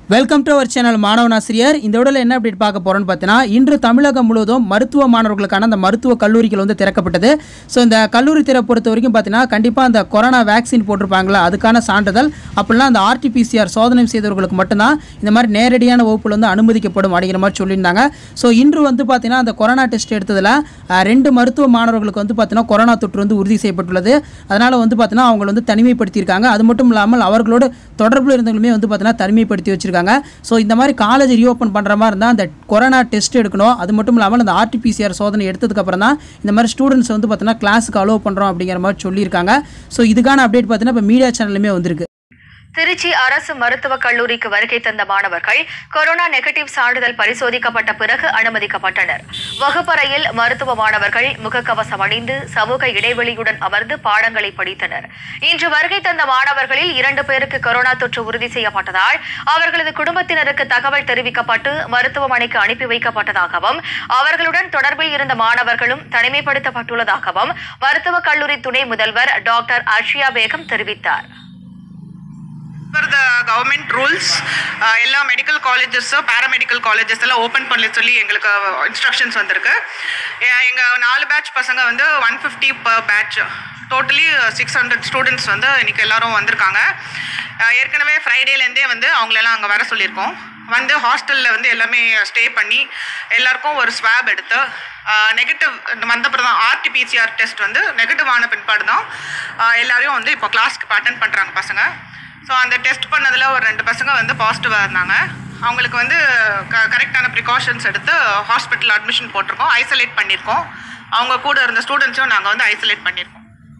welcome to our channel மாணவன் ஆசிரியர் இந்த விடல என்ன அப்டேட் பார்க்க போறோம்னு பார்த்தீங்கன்னா இன்று தமிழகம் முழுவதும் மருத்துவ மாணவர்களுக்கான அந்த மருத்துவ கல்லூரிகள் வந்து திறக்கப்பட்டது ஸோ இந்த கல்லூரி திற பொறுத்த வரைக்கும் பார்த்தீங்கன்னா கண்டிப்பாக அந்த கொரோனா வேக்சின் போட்டிருப்பாங்களா அதுக்கான சான்றிதழ் அப்படிலாம் அந்த ஆர்டிபிசிஆர் சோதனை செய்தவர்களுக்கு மட்டும்தான் இந்த மாதிரி நேரடியான வகுப்புல வந்து அனுமதிக்கப்படும் அப்படிங்கிற மாதிரி சொல்லியிருந்தாங்க ஸோ இன்று வந்து பார்த்தீங்கன்னா அந்த கொரோனா டெஸ்ட் எடுத்ததில் அஹ், ரெண்டு மருத்துவ மாணவர்களுக்கு வந்து பார்த்தீங்கன்னா கொரோனா தொற்று வந்து உறுதி செய்யப்பட்டுள்ளது அதனால் வந்து பார்த்தீங்கன்னா அவங்களை வந்து தனிமைப்படுத்தியிருக்காங்க அது மட்டும் இல்லாமல் அவர்களோடு தொடர்பில் இருந்தவங்களுமே வந்து பார்த்தீங்கன்னா தனிமைப்படுத்தி வச்சிருக்காங்க ஸோ இந்த மாதிரி காலேஜ் ரீஓப்பன் பண்ணுற மாதிரி இருந்தால் அந்த கொரோனா டெஸ்ட் எடுக்கணும் அது மட்டும் இல்லாமல் அந்த ஆர்டிபிசிஆர் சோதனை எடுத்ததுக்கப்புறம் தான் இந்த மாதிரி ஸ்டூடெண்ட்ஸ் வந்து பார்த்தீங்கன்னா கிளாஸுக்கு அலோவ் பண்ணுறோம் அப்படிங்கிற மாதிரி சொல்லியிருக்காங்க ஸோ இதுக்கான அப்டேட் பார்த்தீங்கன்னா இப்போ மீடியா சேனலுமே வந்திருக்கு திருச்சி அரசு மருத்துவக் கல்லூரிக்கு வருகை தந்த மாணவர்கள் கொரோனா நெகட்டிவ் சான்றிதழ் பரிசோதிக்கப்பட்ட பிறகு அனுமதிக்கப்பட்டனர் வகுப்பறையில் மருத்துவ மாணவர்கள் முகக்கவசம் அணிந்து சமூக இடைவெளியுடன் அமர்ந்து பாடங்களை படித்தனர் இன்று வருகை தந்த மாணவர்களில் இரண்டு பேருக்கு கொரோனா தொற்று உறுதி செய்யப்பட்டதால் அவர்களது குடும்பத்தினருக்கு தகவல் தெரிவிக்கப்பட்டு மருத்துவமனைக்கு அனுப்பி வைக்கப்பட்டதாகவும் அவர்களுடன் தொடர்பில் இருந்த மாணவர்களும் தனிமைப்படுத்தப்பட்டுள்ளதாகவும் மருத்துவக் கல்லூரி துணை முதல்வர் டாக்டர் அர்ஷியா பேகம் தெரிவித்தார் per the government rules uh, எல்லா மெடிக்கல் காலேஜஸ் பேராமெடிக்கல் காலேஜஸ் எல்லாம் ஓப்பன் பண்ணல சொல்லி எங்களுக்கு இன்ஸ்ட்ரக்ஷன்ஸ் வந்திருக்கு எ- எங்க நாலு பேட்ச் பசங்க வந்து one fifty per batch totally six hundred students வந்து இன்னைக்கு எல்லாரும் வந்திருக்காங்க அஹ் ஏற்கனவே ஃப்ரைடேலேருந்தே வந்து அவங்களெல்லாம் அங்கே வர சொல்லியிருக்கோம் வந்து ஹாஸ்டலில் வந்து எல்லாமே ஸ்டே பண்ணி எல்லாருக்கும் ஒரு ஸ்வாப் எடுத்து நெகட்டிவ் வந்தப்புறம் தான் ஆர்டிபிசிஆர் டெஸ்ட் வந்து நெகட்டிவ் ஆன பின்பாடு தான் அஹ் எல்லாரையும் வந்து இப்போ கிளாஸ்க்கு அட்டன் பண்ணுறாங்க பசங்க ஸோ அந்த டெஸ்ட் பண்ணதில் ஒரு ரெண்டு பசங்க வந்து பாசிட்டிவாக இருந்தாங்க அவங்களுக்கு வந்து க கரெக்டான ப்ரிகாஷன்ஸ் எடுத்து ஹாஸ்பிட்டல் அட்மிஷன் போட்டிருக்கோம் ஐசோலேட் பண்ணியிருக்கோம் அவங்க கூட இருந்த ஸ்டூடெண்ட்ஸும் நாங்கள் வந்து ஐசோலேட் பண்ணியிருக்கோம்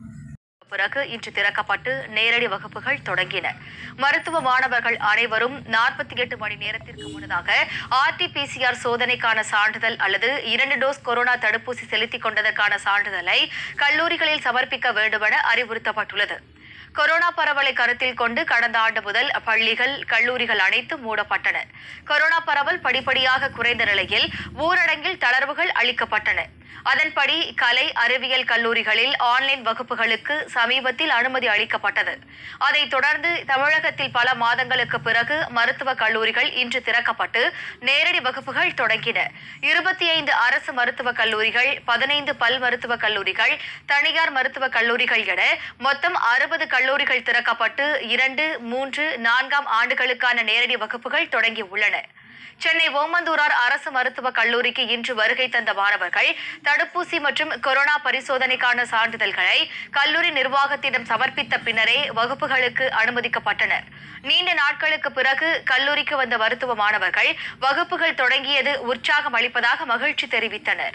பிறகு இன்று திறக்கப்பட்டு நேரடி வகுப்புகள் தொடங்கின மருத்துவ மாணவர்கள் அனைவரும் நாற்பத்தி எட்டு மணி நேரத்திற்கு முன்னதாக ஆர்டிபிசிஆர் சோதனைக்கான சான்றிதழ் அல்லது இரண்டு டோஸ் கொரோனா தடுப்பூசி செலுத்திக் கொண்டதற்கான சான்றிதழை கல்லூரிகளில் சமர்ப்பிக்க வேண்டுமென அறிவுறுத்தப்பட்டுள்ளது கொரோனா பரவலை கருத்தில் கொண்டு கடந்த ஆண்டு முதல் பள்ளிகள் கல்லூரிகள் அனைத்தும் மூடப்பட்டன கொரோனா பரவல் படிப்படியாக குறைந்த நிலையில் ஊரடங்கில் தளர்வுகள் அளிக்கப்பட்டன அதன்படி கலை அறிவியல் கல்லூரிகளில் ஆன்லைன் வகுப்புகளுக்கு சமீபத்தில் அனுமதி அளிக்கப்பட்டது அதைத் தொடர்ந்து தமிழகத்தில் பல மாதங்களுக்கு பிறகு மருத்துவக் கல்லூரிகள் இன்று திறக்கப்பட்டு நேரடி வகுப்புகள் தொடங்கின இருபத்தி ஐந்து அரசு மருத்துவக் கல்லூரிகள் பதினைந்து பல் மருத்துவக் கல்லூரிகள் தனியார் மருத்துவக் கல்லூரிகள் என மொத்தம் அறுபது கல்லூரிகள் திறக்கப்பட்டு இரண்டு மூன்று நான்காம் ஆண்டுகளுக்கான நேரடி வகுப்புகள் தொடங்கி உள்ளன சென்னை ஓமந்தூரார் அரசு மருத்துவக் கல்லூரிக்கு இன்று வருகை தந்த மாணவர்கள் தடுப்பூசி மற்றும் கொரோனா பரிசோதனைக்கான சான்றிதழ்களை கல்லூரி நிர்வாகத்திடம் சமர்ப்பித்த பின்னரே வகுப்புகளுக்கு அனுமதிக்கப்பட்டனர் நீண்ட நாட்களுக்கு பிறகு கல்லூரிக்கு வந்த மருத்துவ மாணவர்கள் வகுப்புகள் தொடங்கியது உற்சாகம் அளிப்பதாக மகிழ்ச்சி தெரிவித்தனர்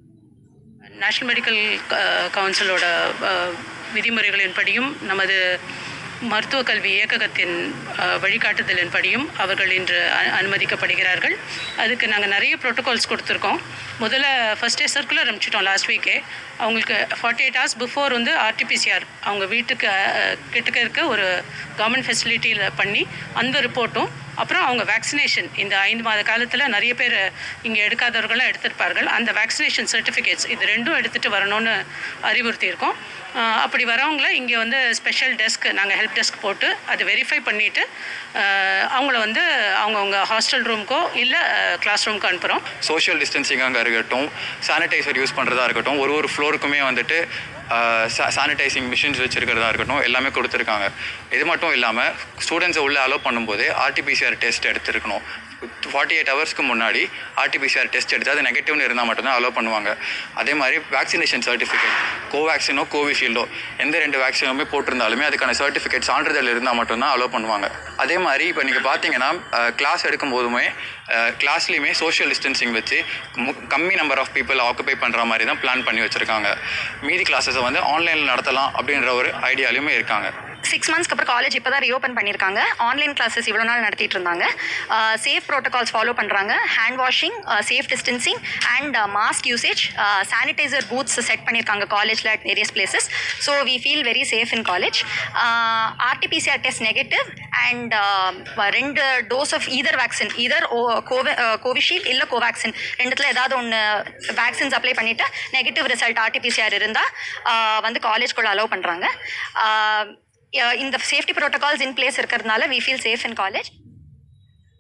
நேஷ்னல் மெடிக்கல் கவுன்சிலோட அஹ், விதிமுறைகளின்படியும் நமது மருத்துவ கல்வி இயக்ககத்தின் அஹ், வழிகாட்டுதலின்படியும் அவர்கள் இன்று அ- அனுமதிக்கப்படுகிறார்கள் அதுக்கு நாங்கள் நிறைய ப்ரோட்டோகால்ஸ் கொடுத்துருக்கோம் முதல்ல ஃபஸ்ட் டே சர்க்குலர் அனுப்பிச்சிட்டோம் லாஸ்ட் வீக்கே அவங்களுக்கு ஃபார்ட்டி எயிட் ஹவர்ஸ் பிஃபோர் வந்து ஆர்டிபிசிஆர் அவங்க வீட்டுக்கு அஹ், கிட்டக்க இருக்க ஒரு கவர்மெண்ட் ஃபெசிலிட்டியில் பண்ணி அந்த ரிப்போர்ட்டும் அப்புறம் அவங்க வேக்சினேஷன் இந்த ஐந்து மாத காலத்தில் நிறைய பேர் இங்கே எடுக்காதவர்களும் எடுத்திருப்பார்கள் அந்த வேக்சினேஷன் சர்டிஃபிகேட்ஸ் இது ரெண்டும் எடுத்துகிட்டு வரணும்னு அறிவுறுத்தியிருக்கோம் ஆஹ் அப்படி வரவங்கள இங்கே வந்து ஸ்பெஷல் டெஸ்க் நாங்கள் ஹெல்ப் டெஸ்க் போட்டு அதை வெரிஃபை பண்ணிவிட்டு அவங்கள வந்து அவங்கவுங்க ஹாஸ்டல் ரூமுக்கோ இல்லை கிளாஸ் ரூமுக்கு அனுப்புகிறோம் சோஷியல் டிஸ்டன்சிங்காக இருக்கட்டும் சானிடைசர் யூஸ் பண்ணுறதா இருக்கட்டும் ஒரு ஒரு ஃப்ளோருக்குமே வந்துட்டு சானிடைசிங் மிஷின்ஸ் வச்சுருக்கிறதா இருக்கட்டும் எல்லாமே கொடுத்துருக்காங்க இது மட்டும் இல்லாமல் ஸ்டூடெண்ட்ஸை உள்ளே அலோவ் பண்ணும்போது ஆர்டிபிசிஆர் டெஸ்ட் எடுத்துருக்கணும் ஃபார்ட்டி எயிட் ஹவர்ஸ்க்கு முன்னாடி ஆர்டிபிசிஆர் டெஸ்ட் எடுத்து அது நெகட்டிவ்னு இருந்தால் மட்டும்தான் அலோவ் பண்ணுவாங்க அதே மாதிரி வேக்சினேஷன் சர்டிஃபிகேட் கோவேக்சினோ கோவிஷீல்டோ எந்த ரெண்டு வேக்சினுமே போட்டிருந்தாலுமே அதுக்கான சர்டிஃபிகேட் சான்றிதழ் இருந்தால் மட்டும்தான் அலோவ் பண்ணுவாங்க அதே மாதிரி இப்போ நீங்கள் பார்த்தீங்கன்னா கிளாஸ் எடுக்கும் போதுமே கிளாஸ்லேயுமே சோஷியல் டிஸ்டன்சிங் வச்சு மு- கம்மி நம்பர் ஆஃப் பீப்புள் ஆக்குபை பண்ணுற மாதிரி தான் பிளான் பண்ணி வச்சுருக்காங்க மீதி கிளாஸஸை வந்து ஆன்லைனில் நடத்தலாம் அப்படின்ற ஒரு ஐடியாலையுமே இருக்காங்க சிக்ஸ் மந்த்ஸ்க்கு அப்புறம் காலேஜ் இப்போ தான் ரீஓப்பன் பண்ணியிருக்காங்க ஆன்லைன் கிளாஸஸ் இவ்வளோ நாள் நடத்திட்டு இருந்தாங்க சேஃப் ப்ரோட்டோகால்ஸ் ஃபாலோ பண்ணுறாங்க hand washing safe distancing and mask usage sanitizer booths set பண்ணியிருக்காங்க காலேஜில் at various places so we feel very safe in college RTPCR test negative and ரெண்டு dose of either vaccine either கோவி Covishield இல்லை Covaxin ரெண்டுத்தில் ஏதாவது ஒன்று vaccines apply பண்ணிவிட்டு negative result RTPCR இருந்தால் வந்து காலேஜ்குள்ளே அலோவ் பண்ணுறாங்க இந்த சேஃப்டி ப்ரோட்டோகால்ஸ் இன் பிளேஸ் இருக்கிறதுனால we feel safe in college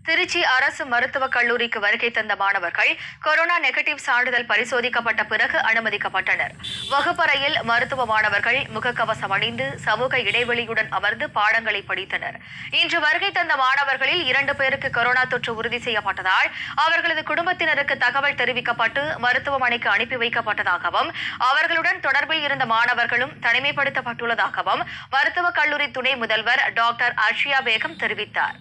Trichy அரசு மருத்துவக் கல்லூரிக்கு வருகை தந்த மாணவர்கள் கொரோனா நெகட்டிவ் சான்றிதழ் பரிசோதிக்கப்பட்ட பிறகு அனுமதிக்கப்பட்டனர் வகுப்பறையில் மருத்துவ மாணவர்கள் முகக்கவசம் அணிந்து சமூக இடைவெளியுடன் அமர்ந்து பாடங்களை படித்தனர் இன்று வருகை தந்த மாணவர்களில் இரண்டு பேருக்கு கொரோனா தொற்று உறுதி செய்யப்பட்டதால் அவர்களது குடும்பத்தினருக்கு தகவல் தெரிவிக்கப்பட்டு மருத்துவமனைக்கு அனுப்பி வைக்கப்பட்டதாகவும் அவர்களுடன் தொடர்பில் இருந்த மாணவர்களும் தனிமைப்படுத்தப்பட்டுள்ளதாகவும் மருத்துவக் கல்லூரி துணை முதல்வர் டாக்டர் அர்ஷியா பேகம் தெரிவித்தார்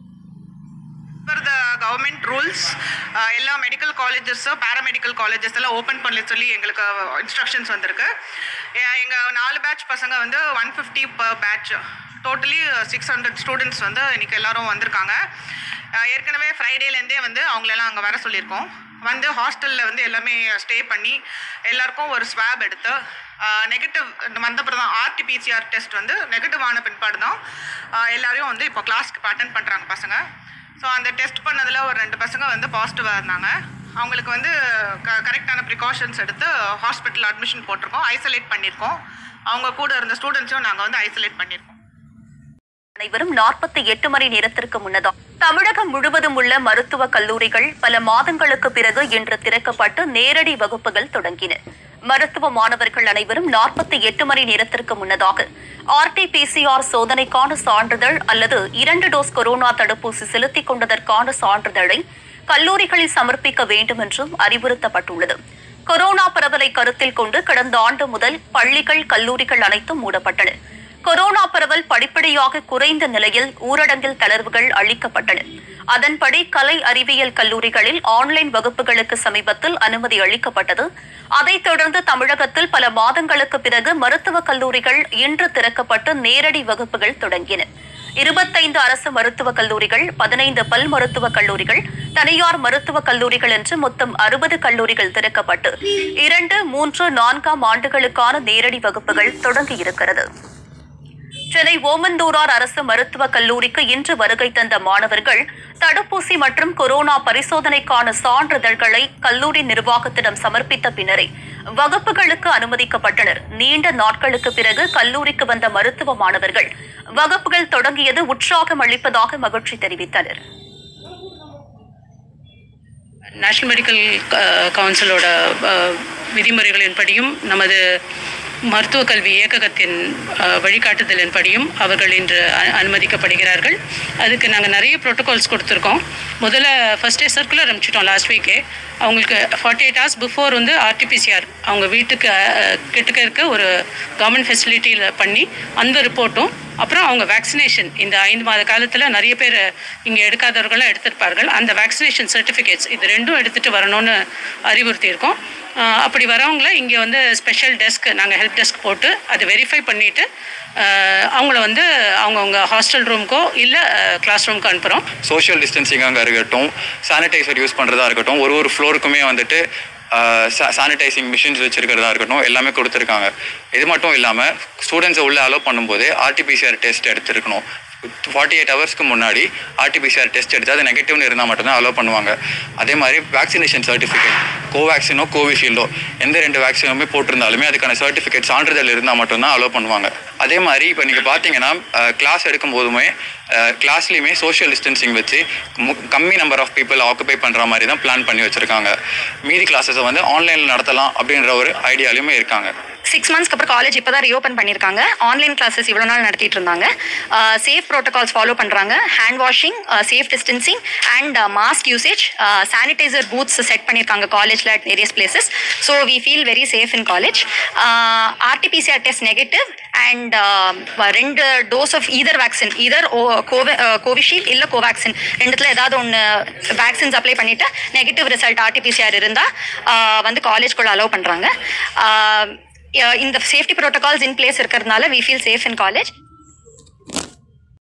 ஃபார் த கவர்மெண்ட் ரூல்ஸ் எல்லா மெடிக்கல் காலேஜஸ் பேராமெடிக்கல் காலேஜஸ் எல்லாம் ஓப்பன் பண்ண சொல்லி எங்களுக்கு இன்ஸ்ட்ரக்ஷன்ஸ் வந்திருக்கு எங்கள் நாலு பேட்ச் பசங்க வந்து one fifty per batch totally six hundred students வந்து இன்னைக்கு எல்லாரும் வந்திருக்காங்க அஹ் ஏற்கனவே ஃப்ரைடேலேருந்தே வந்து அவங்களெல்லாம் அங்கே வர சொல்லியிருக்கோம் வந்து ஹாஸ்டலில் வந்து எல்லாமே ஸ்டே பண்ணி எல்லாருக்கும் ஒரு ஸ்வாப் எடுத்து நெகட்டிவ் வந்தப்பறம் தான் ஆர்டிபிசிஆர் டெஸ்ட் வந்து நெகட்டிவ் ஆன பிற்பாடு தான் அஹ் எல்லாரையும் வந்து இப்போ கிளாஸ்க்கு அட்டன் பண்ணுறாங்க பசங்க ஸோ அந்த டெஸ்ட் பண்ணதில் ஒரு ரெண்டு பசங்க வந்து பாசிட்டிவாக இருந்தாங்க அவங்களுக்கு வந்து க கரெக்டான ப்ரிகாஷன்ஸ் எடுத்து ஹாஸ்பிட்டல் அட்மிஷன் போட்டிருக்கோம் ஐசோலேட் பண்ணியிருக்கோம் அவங்க கூட இருந்த ஸ்டூடெண்ட்ஸையும் நாங்கள் வந்து ஐசோலேட் பண்ணியிருக்கோம் அனைவரும் நாற்பத்தி எட்டு மணி நேரத்திற்கு முன்னதாக தமிழகம் முழுவதும் உள்ள மருத்துவக் கல்லூரிகள் பல மாதங்களுக்கு பிறகு இன்று திறக்கப்பட்டு நேரடி வகுப்புகள் தொடங்கின மருத்துவ மாணவர்கள் அனைவரும் நாற்பத்தி எட்டு மணி நேரத்திற்கு முன்னதாக ஆர்டிபிசிஆர் சோதனைக்கான சான்றிதழ் அல்லது இரண்டு டோஸ் கொரோனா தடுப்பூசி செலுத்திக் கொண்டதற்கான சான்றிதழை கல்லூரிகளில் சமர்ப்பிக்க வேண்டும் என்றும் அறிவுறுத்தப்பட்டுள்ளது கொரோனா பரவலை கருத்தில் கொண்டு கடந்த ஆண்டு முதல் பள்ளிகள் கல்லூரிகள் அனைத்தும் மூடப்பட்டன கொரோனா பரவல் படிப்படியாக குறைந்த நிலையில் ஊரடங்கில் தளர்வுகள் அளிக்கப்பட்டன அதன்படி கலை அறிவியல் கல்லூரிகளில் ஆன்லைன் வகுப்புகளுக்கு சமீபத்தில் அனுமதி அளிக்கப்பட்டது அதைத் தொடர்ந்து தமிழகத்தில் பல மாதங்களுக்கு பிறகு மருத்துவக் கல்லூரிகள் இன்று திறக்கப்பட்டு நேரடி வகுப்புகள் தொடங்கின இருபத்தைந்து அரசு மருத்துவக் கல்லூரிகள் பதினைந்து பல் மருத்துவக் கல்லூரிகள் தனியார் மருத்துவக் கல்லூரிகள் என்று மொத்தம் அறுபது கல்லூரிகள் திறக்கப்பட்டு இரண்டு மூன்று நான்காம் ஆண்டுகளுக்கான நேரடி வகுப்புகள் தொடங்கியிருக்கிறது சென்னை ஓமந்தூரார் அரசு மருத்துவக் கல்லூரிக்கு இன்று வருகை தந்த மாணவர்கள் தடுப்பூசி மற்றும் கொரோனா பரிசோதனைக்கான சான்றிதழ்களை கல்லூரி நிர்வாகத்திடம் சமர்ப்பித்த பின்னரே வகுப்புகளுக்கு அனுமதிக்கப்பட்டனர் நீண்ட நாட்களுக்கு பிறகு கல்லூரிக்கு வந்த மருத்துவ மாணவர்கள் வகுப்புகள் தொடங்கியது உற்சாகம் அளிப்பதாக மகிழ்ச்சி தெரிவித்தனர் நேஷனல் மெடிக்கல் கவுன்சிலோட அஹ், விதிமுறைகளின்படியும் நமது மருத்துவக் கல்வி இயக்ககத்தின் அஹ், வழிகாட்டுதலின்படியும் அவர்கள் இன்று அ- அனுமதிக்கப்படுகிறார்கள் அதுக்கு நாங்கள் நிறைய ப்ரோட்டோகால்ஸ் கொடுத்துருக்கோம் முதல்ல ஃபர்ஸ்ட் டே சர்க்குலர் அனுப்பிச்சிட்டோம் லாஸ்ட் வீக்கே அவங்களுக்கு ஃபார்ட்டி எயிட் ஹவர்ஸ் பிஃபோர் வந்து ஆர்டிபிசிஆர் அவங்க வீட்டுக்கு அஹ், கிட்டக்க இருக்க ஒரு கவர்மெண்ட் ஃபெசிலிட்டியில் பண்ணி அந்த ரிப்போர்ட்டும் அப்புறம் அவங்க வேக்சினேஷன் இந்த ஐந்து மாத காலத்தில் நிறைய பேர் இங்கே எடுக்காதவர்களும் எடுத்திருப்பார்கள் அந்த வேக்சினேஷன் சர்டிஃபிகேட்ஸ் இது ரெண்டும் எடுத்துகிட்டு வரணும்னு அறிவுறுத்தியிருக்கோம் ஆஹ் அப்படி வரவங்கள இங்கே வந்து ஸ்பெஷல் டெஸ்க் நாங்கள் ஹெல்ப் டெஸ்க் போட்டு அதை வெரிஃபை பண்ணிவிட்டு அவங்கள வந்து அவங்கவுங்க ஹாஸ்டல் ரூமுக்கோ இல்லை கிளாஸ் ரூமுக்கு அனுப்புகிறோம் சோஷியல் டிஸ்டன்சிங்காக இருக்கட்டும் சானிடைசர் யூஸ் பண்ணுறதா இருக்கட்டும் ஒரு ஒரு ஃப்ளோருக்குமே வந்துட்டு சானிடைசிங் மிஷின்ஸ் வச்சிருக்கிறதா இருக்கட்டும் எல்லாமே கொடுத்துருக்காங்க இது மட்டும் இல்லாமல் ஸ்டூடெண்ட்ஸை உள்ளே அலோவ் பண்ணும்போது ஆர்டிபிசிஆர் டெஸ்ட் எடுத்துருக்கணும் ஃபார்ட்டி எயிட் ஹவர்ஸ்க்கு முன்னாடி ஆர்டிபிசிஆர் டெஸ்ட் எடுத்து அது நெகட்டிவ்னு இருந்தால் மட்டும்தான் அலோவ் பண்ணுவாங்க அதே மாதிரி வேக்சினேஷன் சர்டிஃபிகேட் கோவேக்சினோ கோவிஷீல்டோ எந்த ரெண்டு வேக்சினுமே போட்டிருந்தாலுமே அதுக்கான சர்டிஃபிகேட் சான்றிதழ் இருந்தால் மட்டும்தான் அலோவ் பண்ணுவாங்க அதே மாதிரி இப்போ நீங்கள் பார்த்தீங்கன்னா கிளாஸ் எடுக்கும் போதுமே கிளாஸ்லேயுமே சோஷியல் டிஸ்டன்சிங் வச்சு மு- கம்மி நம்பர் ஆஃப் பீப்புள் ஆக்குபை பண்ணுற மாதிரி தான் பிளான் பண்ணி வச்சுருக்காங்க மீதி கிளாஸஸை வந்து ஆன்லைனில் நடத்தலாம் அப்படின்ற ஒரு ஐடியாலையுமே இருக்காங்க சிக்ஸ் மந்த்ஸ்க்கு அப்புறம் காலேஜ் இப்போ தான் ரீஓப்பன் பண்ணியிருக்காங்க ஆன்லைன் கிளாஸஸ் இவ்வளோ நாள் நடத்திட்டு இருந்தாங்க சேஃப் ப்ரோட்டோகால்ஸ் ஃபாலோ பண்ணுறாங்க hand washing safe distancing and mask usage sanitizer booths set பண்ணியிருக்காங்க காலேஜில் at various places so we feel very safe in college RTPCR test negative and ரெண்டு dose of either vaccine either கோவே Covishield இல்லை Covaxin ரெண்டுத்துல ஏதாவது ஒன்று vaccines apply பண்ணிவிட்டு negative result RTPCR இருந்தால் வந்து காலேஜ்குள்ளே அலோவ் பண்ணுறாங்க இந்த சேஃப்டி ப்ரோட்டோகால்ஸ் இன் பிளேஸ் இருக்கிறதுனால we feel safe in college